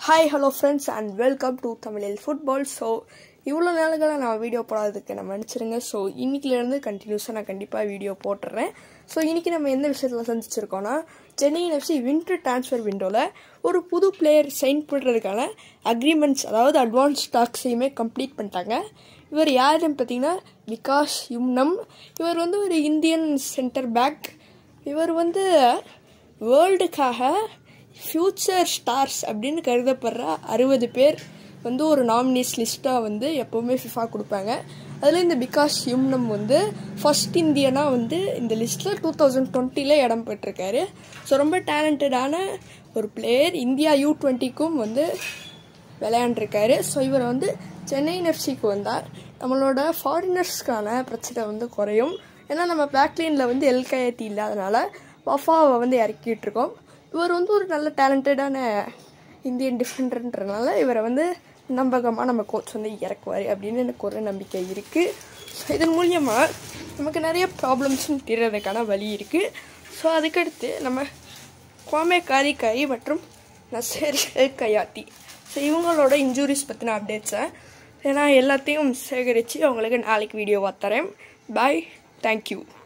hi hello friends and welcome to தமிழில் football so இவ்வளோ நாளுகளாக நான் வீடியோ போடாததுக்கு நான் மன்னிச்சிருங்க ஸோ இன்னைக்கிலேருந்து கண்டினியூஸாக நான் கண்டிப்பாக வீடியோ போட்டுறேன் ஸோ இன்றைக்கி நம்ம எந்த விஷயத்தில் சந்திச்சிருக்கோன்னா சென்னை எஃப்சி வின்டர் ட்ரான்ஸ்ஃபர் விண்டோவில் ஒரு புது பிளேயர் சைன் பண்ணுறதுக்கான அக்ரிமெண்ட்ஸ் அதாவது அட்வான்ஸ் டாக்ஸையுமே கம்ப்ளீட் பண்ணிட்டாங்க இவர் யாருன்னு பார்த்தீங்கன்னா விகாஷ் யும்னம் இவர் வந்து ஒரு இந்தியன் சென்டர் பேக் இவர் வந்து வேர்ல்டுக்காக ஃப்யூச்சர் ஸ்டார்ஸ் அப்படின்னு கருதப்படுற அறுபது பேர் வந்து ஒரு நாமினேஸ் லிஸ்ட்டாக வந்து எப்போவுமே ஃபிஃபா கொடுப்பாங்க அதில் இந்த பிகாஷ் யும்னம் வந்து ஃபர்ஸ்ட் இந்தியனாக வந்து இந்த லிஸ்ட்டில் டூ தௌசண்ட் டுவெண்ட்டியில் இடம் பெற்றிருக்காரு ஸோ ரொம்ப டேலண்டடான ஒரு பிளேயர் இந்தியா யூ டுவெண்ட்டிக்கும் வந்து விளையாண்டுருக்காரு ஸோ இவர் வந்து சென்னை எஃப்சிக்கு வந்தார் நம்மளோட ஃபாரினர்ஸ்க்கான பிரச்சனை வந்து குறையும் ஏன்னா நம்ம பேக்லைனில் வந்து எல்கையத்தி இல்லாதனால வஃபாவை வந்து இறக்கிட்டு இருக்கோம் இவர் வந்து ஒரு நல்ல டேலண்டடான இந்தியன் டிஃபெண்டர்ன்றனால இவரை வந்து நம்பகமாக நம்ம கோச் வந்து இறக்குவார் அப்படின்னு எனக்கு ஒரு நம்பிக்கை இருக்குது ஸோ இதன் மூலியமாக நமக்கு நிறைய ப்ராப்ளம்ஸும் தீர்றதுக்கான வழி இருக்குது ஸோ அதுக்கடுத்து நம்ம குவாமே காரிகாரி மற்றும் நசேர் கயாத்தி ஸோ இவங்களோட இன்ஜுரிஸ் பற்றின அப்டேட்ஸை நான் எல்லாத்தையும் சேகரித்து அவங்களுக்கு நாளைக்கு வீடியோவாக தரேன் பாய் தேங்க்யூ